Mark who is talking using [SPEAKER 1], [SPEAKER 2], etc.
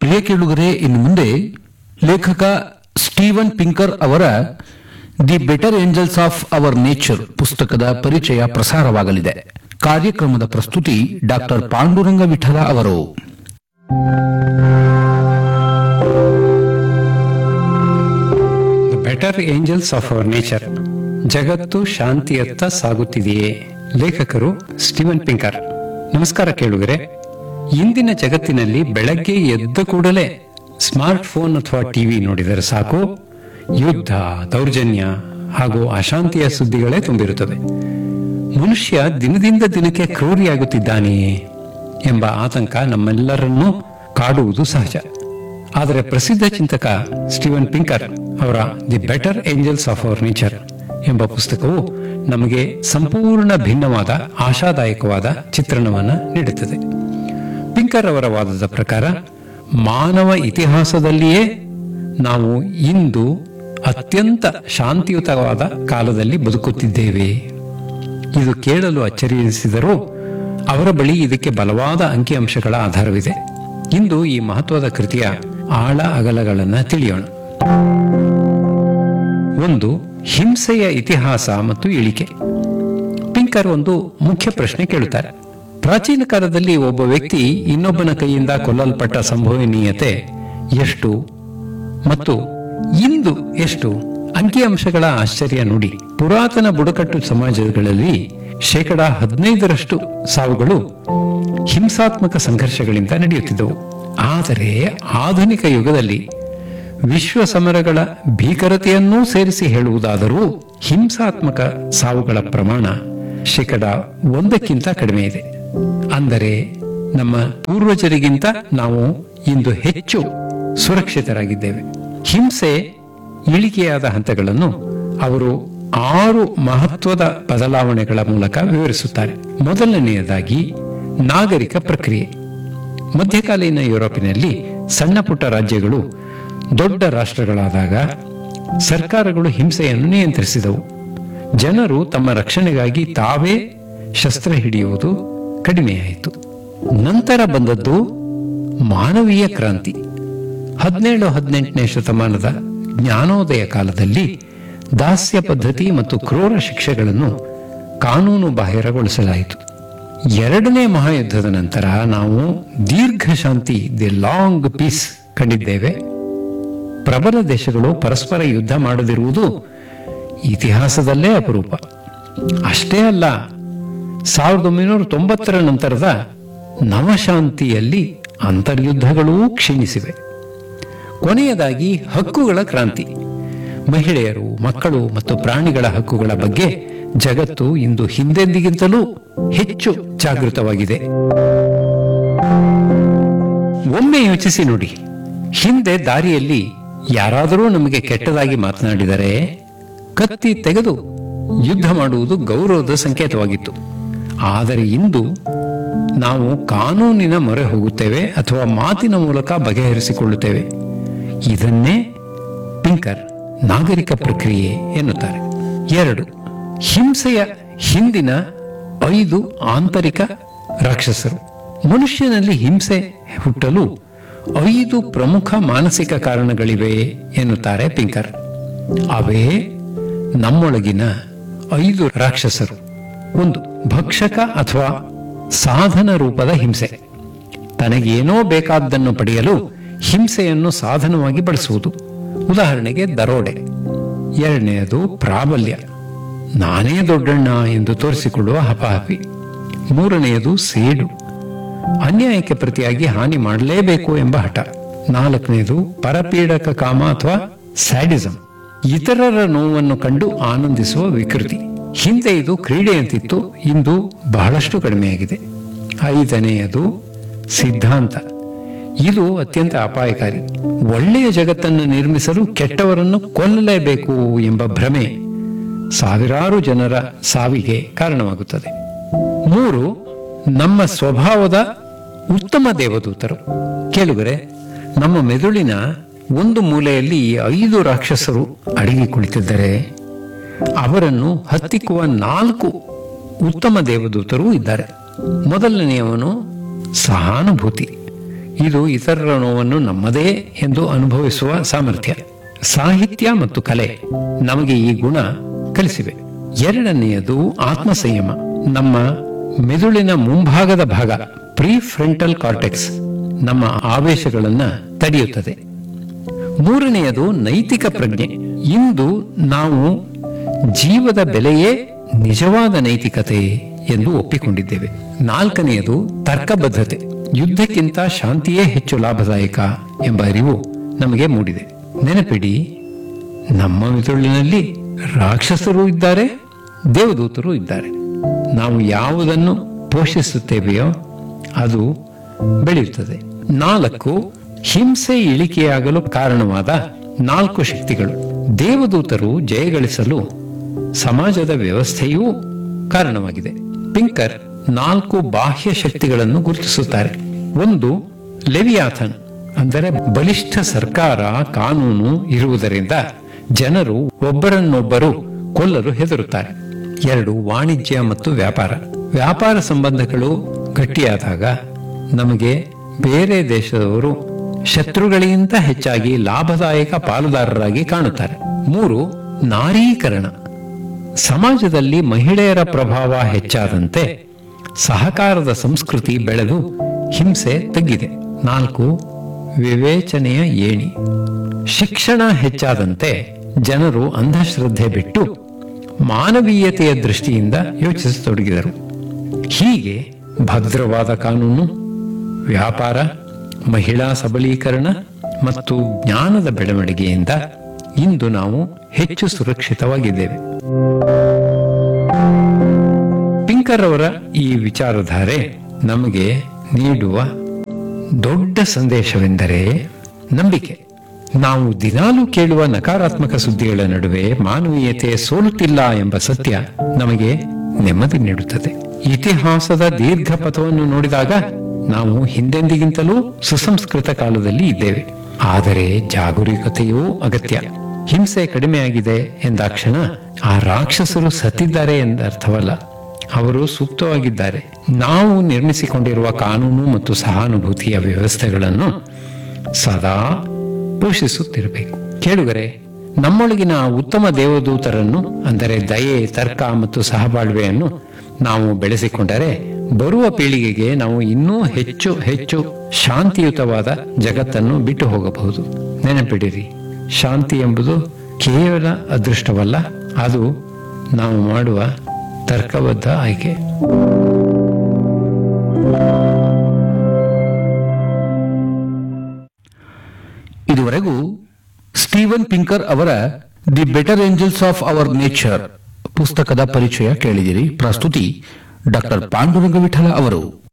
[SPEAKER 1] ಪ್ರಿಯ ಕೇಳುಗರೆ ಇನ್ನು ಮುಂದೆ ಲೇಖಕ ಸ್ಟೀವನ್ ಪಿಂಕರ್ ಅವರ the better angels of our nature ಪುಸ್ತಕದ ಪರಿಚಯ ಪ್ರಸಾರವಾಗಲಿದೆ ಕಾರ್ಯಕ್ರಮದ ಪ್ರಸ್ತುತಿ ಡಾಕ್ಟರ್ ಪಾಂಡುರಂಗ ವಿಠಲ ಅವರು
[SPEAKER 2] the better angels of hour nature ಜಗತ್ತು ಶಾಂತಿಯತ್ತ ಸಾಗುತ್ತಿದೆಯೇ ಲೇಖಕರು ಸ್ಟೀವನ್ ಪಿಂಕರ್ ನಮಸ್ಕಾರ ಕೇಳುಗರೆ ಇಂದಿನ ಜಗತ್ತಿನಲ್ಲಿ ಬೆಳಗ್ಗೆ ಎದ್ದ ಕೂಡಲೇ ಸ್ಮಾರ್ಟ್ ಫೋನ್ ಅಥವಾ ಟಿವಿ ನೋಡಿದರೆ ಸಾಕು ಯುದ್ಧ ದೌರ್ಜನ್ಯ ಹಾಗೂ ಅಶಾಂತಿಯ ಸುದ್ದಿಗಳೇ ತುಂಬಿರುತ್ತವೆ ಮನುಷ್ಯ ದಿನದಿಂದ ದಿನಕ್ಕೆ ಕ್ರೂರಿಯಾಗುತ್ತಿದ್ದಾನೆಯೇ ಎಂಬ ಆತಂಕ ನಮ್ಮೆಲ್ಲರನ್ನೂ ಕಾಡುವುದು ಸಹಜ ಆದರೆ ಪ್ರಸಿದ್ಧ ಚಿಂತಕ ಸ್ಟೀವನ್ ಪಿಂಕರ್ ಅವರ the better angels of hour Nature ಎಂಬ ಪುಸ್ತಕವು ನಮಗೆ ಸಂಪೂರ್ಣ ಭಿನ್ನವಾದ ಆಶಾದಾಯಕವಾದ ಚಿತ್ರಣವನ್ನು ನೀಡುತ್ತದೆ ಪಿಂಕರ್ ಅವರ ವಾದದ ಪ್ರಕಾರ ಮಾನವ ಇತಿಹಾಸದಲ್ಲಿಯೇ ನಾವು ಇಂದು ಅತ್ಯಂತ ಶಾಂತಿಯುತವಾದ ಕಾಲದಲ್ಲಿ ಬದುಕುತ್ತಿದ್ದೇವೆ ಇದು ಕೇಳಲು ಅಚ್ಚರಿಯಿಸಿದರೂ ಅವರ ಬಳಿ ಇದಕ್ಕೆ ಬಲವಾದ ಅಂಕಿಅಂಶಗಳ ಆಧಾರವಿದೆ ಇಂದು ಈ ಮಹತ್ವದ ಕೃತಿಯ ಆಳ ಅಗಲಗಳನ್ನು ತಿಳಿಯೋಣ ಒಂದು ಹಿಂಸೆಯ ಇತಿಹಾಸ ಮತ್ತು ಇಳಿಕೆ ಪಿಂಕರ್ ಒಂದು ಮುಖ್ಯ ಪ್ರಶ್ನೆ ಕೇಳುತ್ತಾರೆ ಪ್ರಾಚೀನ ಕಾಲದಲ್ಲಿ ಒಬ್ಬ ವ್ಯಕ್ತಿ ಇನ್ನೊಬ್ಬನ ಕೈಯಿಂದ ಕೊಲ್ಲಲ್ಪಟ್ಟ ಸಂಭವನೀಯತೆ ಎಷ್ಟು ಮತ್ತು ಇಂದು ಎಷ್ಟು ಅಂಕಿಅಂಶಗಳ ಆಶ್ಚರ್ಯ ನುಡಿ ಪುರಾತನ ಬುಡಕಟ್ಟು ಸಮಾಜಗಳಲ್ಲಿ ಶೇಕಡ ಹದಿನೈದರಷ್ಟು ಸಾವುಗಳು ಹಿಂಸಾತ್ಮಕ ಸಂಘರ್ಷಗಳಿಂದ ನಡೆಯುತ್ತಿದ್ದವು ಆದರೆ ಆಧುನಿಕ ಯುಗದಲ್ಲಿ ವಿಶ್ವ ಸಮರಗಳ ಭೀಕರತೆಯನ್ನೂ ಸೇರಿಸಿ ಹೇಳುವುದಾದರೂ ಹಿಂಸಾತ್ಮಕ ಸಾವುಗಳ ಪ್ರಮಾಣ ಶೇಕಡ ಒಂದಕ್ಕಿಂತ ಕಡಿಮೆ ಇದೆ ಅಂದರೆ ನಮ್ಮ ಪೂರ್ವಜರಿಗಿಂತ ನಾವು ಇಂದು ಹೆಚ್ಚು ಸುರಕ್ಷಿತರಾಗಿದ್ದೇವೆ ಹಿಂಸೆ ಇಳಿಕೆಯಾದ ಹಂತಗಳನ್ನು ಅವರು ಆರು ಮಹತ್ವದ ಬದಲಾವಣೆಗಳ ಮೂಲಕ ವಿವರಿಸುತ್ತಾರೆ ಮೊದಲನೆಯದಾಗಿ ನಾಗರಿಕ ಪ್ರಕ್ರಿಯೆ ಮಧ್ಯಕಾಲೀನ ಯುರೋಪಿನಲ್ಲಿ ಸಣ್ಣ ಪುಟ್ಟ ರಾಜ್ಯಗಳು ದೊಡ್ಡ ರಾಷ್ಟ್ರಗಳಾದಾಗ ಸರ್ಕಾರಗಳು ಹಿಂಸೆಯನ್ನು ನಿಯಂತ್ರಿಸಿದವು ಜನರು ತಮ್ಮ ರಕ್ಷಣೆಗಾಗಿ ತಾವೇ ಶಸ್ತ್ರ ಹಿಡಿಯುವುದು ಕಡಿಮೆಯಾಯಿತು ನಂತರ ಬಂದದ್ದು ಮಾನವೀಯ ಕ್ರಾಂತಿ ಹದಿನೇಳು ಹದಿನೆಂಟನೇ ಶತಮಾನದ ಜ್ಞಾನೋದಯ ಕಾಲದಲ್ಲಿ ದಾಸ್ಯ ಪದ್ಧತಿ ಮತ್ತು ಕ್ರೂರ ಶಿಕ್ಷೆಗಳನ್ನು ಕಾನೂನು ಬಾಹಿರಗೊಳಿಸಲಾಯಿತು ಎರಡನೇ ಮಹಾಯುದ್ಧದ ನಂತರ ನಾವು ದೀರ್ಘ ಶಾಂತಿ ದಿ ಲಾಂಗ್ ಪೀಸ್ ಕಂಡಿದ್ದೇವೆ ಪ್ರಬಲ ದೇಶಗಳು ಪರಸ್ಪರ ಯುದ್ಧ ಮಾಡದಿರುವುದು ಇತಿಹಾಸದಲ್ಲೇ ಅಪರೂಪ ಅಷ್ಟೇ ಅಲ್ಲ ಸಾವಿರದ ಒಂಬೈನೂರ ತೊಂಬತ್ತರ ನಂತರದ ನವಶಾಂತಿಯಲ್ಲಿ ಅಂತರ್ಯುದ್ಧಗಳೂ ಕ್ಷೀಣಿಸಿವೆ ಕೊನೆಯದಾಗಿ ಹಕ್ಕುಗಳ ಕ್ರಾಂತಿ ಮಹಿಳೆಯರು ಮಕ್ಕಳು ಮತ್ತು ಪ್ರಾಣಿಗಳ ಹಕ್ಕುಗಳ ಬಗ್ಗೆ ಜಗತ್ತು ಇಂದು ಹಿಂದೆಂದಿಗಿಂತಲೂ ಹೆಚ್ಚು ಜಾಗೃತವಾಗಿದೆ ಒಮ್ಮೆ ಯೋಚಿಸಿ ನೋಡಿ ಹಿಂದೆ ದಾರಿಯಲ್ಲಿ ಯಾರಾದರೂ ನಮಗೆ ಕೆಟ್ಟದಾಗಿ ಮಾತನಾಡಿದರೆ ಕತ್ತಿ ತೆಗೆದು ಯುದ್ಧ ಮಾಡುವುದು ಗೌರವದ ಸಂಕೇತವಾಗಿತ್ತು ಆದರೆ ಇಂದು ನಾವು ಕಾನೂನಿನ ಮೊರೆ ಹೋಗುತ್ತೇವೆ ಅಥವಾ ಮಾತಿನ ಮೂಲಕ ಬಗೆಹರಿಸಿಕೊಳ್ಳುತ್ತೇವೆ ಇದನ್ನೇ ಪಿಂಕರ್ ನಾಗರಿಕ ಪ್ರಕ್ರಿಯೆ ಎನ್ನುತ್ತಾರೆ ಎರಡು ಹಿಂಸೆಯ ಹಿಂದಿನ ಐದು ಆಂತರಿಕ ರಾಕ್ಷಸರು ಮನುಷ್ಯನಲ್ಲಿ ಹಿಂಸೆ ಹುಟ್ಟಲು ಐದು ಪ್ರಮುಖ ಮಾನಸಿಕ ಕಾರಣಗಳಿವೆ ಎನ್ನುತ್ತಾರೆ ಪಿಂಕರ್ ಅವೇ ನಮ್ಮೊಳಗಿನ ಐದು ರಾಕ್ಷಸರು ಒಂದು ಭಕ್ಷಕ ಅಥವಾ ಸಾಧನ ರೂಪದ ಹಿಂಸೆ ತನಗೇನೋ ಬೇಕಾದ್ದನ್ನು ಪಡೆಯಲು ಹಿಂಸೆಯನ್ನು ಸಾಧನವಾಗಿ ಬಳಸುವುದು ಉದಾಹರಣೆಗೆ ದರೋಡೆ ಎರಡನೆಯದು ಪ್ರಾಬಲ್ಯ ನಾನೇ ದೊಡ್ಡಣ್ಣ ಎಂದು ತೋರಿಸಿಕೊಳ್ಳುವ ಹಪಾಹಪಿ ಮೂರನೆಯದು ಸೇಡು ಅನ್ಯಾಯಕ್ಕೆ ಪ್ರತಿಯಾಗಿ ಹಾನಿ ಮಾಡಲೇಬೇಕು ಎಂಬ ಹಠ ನಾಲ್ಕನೆಯದು ಪರಪೀಡಕ ಕಾಮ ಅಥವಾ ಸ್ಯಾಡಿಸಂ ಇತರರ ನೋವನ್ನು ಕಂಡು ಆನಂದಿಸುವ ವಿಕೃತಿ ಹಿಂದೆ ಇದು ಕ್ರೀಡೆಯಂತಿತ್ತು ಇಂದು ಬಹಳಷ್ಟು ಕಡಿಮೆಯಾಗಿದೆ ಐದನೆಯದು ಸಿದ್ಧಾಂತ ಇದು ಅತ್ಯಂತ ಅಪಾಯಕಾರಿ ಒಳ್ಳೆಯ ಜಗತ್ತನ್ನು ನಿರ್ಮಿಸಲು ಕೆಟ್ಟವರನ್ನು ಕೊಲ್ಲಲೇಬೇಕು ಎಂಬ ಭ್ರಮೆ ಸಾವಿರಾರು ಜನರ ಸಾವಿಗೆ ಕಾರಣವಾಗುತ್ತದೆ ಮೂರು ನಮ್ಮ ಸ್ವಭಾವದ ಉತ್ತಮ ದೇವದೂತರು ಕೇಳುಗರೆ ನಮ್ಮ ಮೆದುಳಿನ ಒಂದು ಮೂಲೆಯಲ್ಲಿ ಈ ಐದು ರಾಕ್ಷಸರು ಅಡಗಿ ಕುಳಿತಿದ್ದರೆ ಅವರನ್ನು ಹತ್ತಿಕ್ಕುವ ನಾಲ್ಕು ಉತ್ತಮ ದೇವದೂತರು ಇದ್ದಾರೆ ಮೊದಲನೆಯವನು ಸಹಾನುಭೂತಿ ಇದು ಇತರರ ನೋವನ್ನು ನಮ್ಮದೇ ಎಂದು ಅನುಭವಿಸುವ ಸಾಮರ್ಥ್ಯ ಸಾಹಿತ್ಯ ಮತ್ತು ಕಲೆ ನಮಗೆ ಈ ಗುಣ ಕಲಿಸಿವೆ ಎರಡನೆಯದು ಆತ್ಮ ಸಂಯಮ ನಮ್ಮ ಮೆದುಳಿನ ಮುಂಭಾಗದ ಭಾಗ ಪ್ರೀ ಫ್ರಂಟಲ್ ಕಾರ್ಟೆಕ್ಸ್ ನಮ್ಮ ಆವೇಶಗಳನ್ನ ತಡೆಯುತ್ತದೆ ಮೂರನೆಯದು ನೈತಿಕ ಪ್ರಜ್ಞೆ ಇಂದು ನಾವು ಜೀವದ ಬೆಲೆಯೇ ನಿಜವಾದ ನೈತಿಕತೆ ಎಂದು ಒಪ್ಪಿಕೊಂಡಿದ್ದೇವೆ ನಾಲ್ಕನೆಯದು ತರ್ಕಬದ್ಧತೆ ಯುದ್ಧಕ್ಕಿಂತ ಶಾಂತಿಯೇ ಹೆಚ್ಚು ಲಾಭದಾಯಕ ಎಂಬ ಅರಿವು ನಮಗೆ ಮೂಡಿದೆ ನೆನಪಿಡಿ ನಮ್ಮ ಮಿದುಳಿನಲ್ಲಿ ರಾಕ್ಷಸರು ಇದ್ದಾರೆ ದೇವದೂತರು ಇದ್ದಾರೆ ನಾವು ಯಾವುದನ್ನು ಪೋಷಿಸುತ್ತೇವೆಯೋ ಅದು ಬೆಳೆಯುತ್ತದೆ ನಾಲ್ಕು ಹಿಂಸೆ ಇಳಿಕೆಯಾಗಲು ಕಾರಣವಾದ ನಾಲ್ಕು ಶಕ್ತಿಗಳು ದೇವದೂತರು ಜಯಗಳಿಸಲು ಸಮಾಜದ ವ್ಯವಸ್ಥೆಯೂ ಕಾರಣವಾಗಿದೆ ಪಿಂಕರ್ ನಾಲ್ಕು ಬಾಹ್ಯ ಶಕ್ತಿಗಳನ್ನು ಗುರುತಿಸುತ್ತಾರೆ ಒಂದು ಲೆವಿಯಾಥನ್ ಅಂದರೆ ಬಲಿಷ್ಠ ಸರ್ಕಾರ ಕಾನೂನು ಇರುವುದರಿಂದ ಜನರು ಒಬ್ಬರನ್ನೊಬ್ಬರು ಕೊಲ್ಲಲು ಹೆದರುತ್ತಾರೆ ಎರಡು ವಾಣಿಜ್ಯ ಮತ್ತು ವ್ಯಾಪಾರ ವ್ಯಾಪಾರ ಸಂಬಂಧಗಳು ಗಟ್ಟಿಯಾದಾಗ ನಮಗೆ ಬೇರೆ ದೇಶದವರು ಶತ್ರುಗಳಿಗಿಂತ ಹೆಚ್ಚಾಗಿ ಲಾಭದಾಯಕ ಪಾಲುದಾರರಾಗಿ ಕಾಣುತ್ತಾರೆ ಮೂರು ನಾರೀಕರಣ ಸಮಾಜದಲ್ಲಿ ಮಹಿಳೆಯರ ಪ್ರಭಾವ ಹೆಚ್ಚಾದಂತೆ ಸಹಕಾರದ ಸಂಸ್ಕೃತಿ ಬೆಳೆದು ಹಿಂಸೆ ತಗ್ಗಿದೆ ನಾಲ್ಕು ವಿವೇಚನೆಯ ಏಣಿ ಶಿಕ್ಷಣ ಹೆಚ್ಚಾದಂತೆ ಜನರು ಅಂಧಶ್ರದ್ಧೆ ಬಿಟ್ಟು ಮಾನವೀಯತೆಯ ದೃಷ್ಟಿಯಿಂದ ಯೋಚಿಸತೊಡಗಿದರು ಹೀಗೆ ಭದ್ರವಾದ ಕಾನೂನು ವ್ಯಾಪಾರ ಮಹಿಳಾ ಸಬಲೀಕರಣ ಮತ್ತು ಜ್ಞಾನದ ಬೆಳವಣಿಗೆಯಿಂದ ಇಂದು ನಾವು ಹೆಚ್ಚು ಸುರಕ್ಷಿತವಾಗಿದ್ದೇವೆ ಪಿಂಕರ್ ಅವರ ಈ ವಿಚಾರಧಾರೆ ನಮಗೆ ನೀಡುವ ದೊಡ್ಡ ಸಂದೇಶವೆಂದರೆ ನಂಬಿಕೆ ನಾವು ದಿನಾಲೂ ಕೇಳುವ ನಕಾರಾತ್ಮಕ ಸುದ್ದಿಗಳ ನಡುವೆ ಮಾನವೀಯತೆ ಸೋಲುತ್ತಿಲ್ಲ ಎಂಬ ಸತ್ಯ ನಮಗೆ ನೆಮ್ಮದಿ ನೀಡುತ್ತದೆ ಇತಿಹಾಸದ ದೀರ್ಘ ಪಥವನ್ನು ನೋಡಿದಾಗ ನಾವು ಹಿಂದೆಂದಿಗಿಂತಲೂ ಸುಸಂಸ್ಕೃತ ಕಾಲದಲ್ಲಿ ಇದ್ದೇವೆ ಆದರೆ ಜಾಗರೂಕತೆಯೂ ಅಗತ್ಯ ಹಿಂಸೆ ಕಡಿಮೆಯಾಗಿದೆ ಎಂದಾಕ್ಷಣ ಆ ರಾಕ್ಷಸರು ಸತ್ತಿದ್ದಾರೆ ಎಂದ ಅರ್ಥವಲ್ಲ ಅವರು ಸೂಕ್ತವಾಗಿದ್ದಾರೆ ನಾವು ನಿರ್ಮಿಸಿಕೊಂಡಿರುವ ಕಾನೂನು ಮತ್ತು ಸಹಾನುಭೂತಿಯ ವ್ಯವಸ್ಥೆಗಳನ್ನು ಸದಾ ಪೋಷಿಸುತ್ತಿರಬೇಕು ಕೇಳುಗರೆ ನಮ್ಮೊಳಗಿನ ಆ ಉತ್ತಮ ದೇವದೂತರನ್ನು ಅಂದರೆ ದಯೆ ತರ್ಕ ಮತ್ತು ಸಹಬಾಳ್ವೆಯನ್ನು ನಾವು ಬೆಳೆಸಿಕೊಂಡರೆ ಬರುವ ಪೀಳಿಗೆಗೆ ನಾವು ಇನ್ನೂ ಹೆಚ್ಚು ಹೆಚ್ಚು ಶಾಂತಿಯುತವಾದ ಜಗತ್ತನ್ನು ಬಿಟ್ಟು ಹೋಗಬಹುದು ನೆನಪಿಡಿರಿ ಶಾಂತಿ ಎಂಬುದು ಕೇವಲ ಅದೃಷ್ಟವಲ್ಲ ಅದು ನಾವು ಮಾಡುವ ತರ್ಕಬದ್ಧ ಆಯ್ಕೆ
[SPEAKER 1] ಇದುವರೆಗೂ ಸ್ಟೀವನ್ ಪಿಂಕರ್ ಅವರ the better angels of our nature ಪುಸ್ತಕದ ಪರಿಚಯ ಕೇಳಿದಿರಿ ಪ್ರಸ್ತುತಿ ಡಾಕ್ಟರ್ ಪಾಂಡುರಂಗ ವಿಠಲ ಅವರು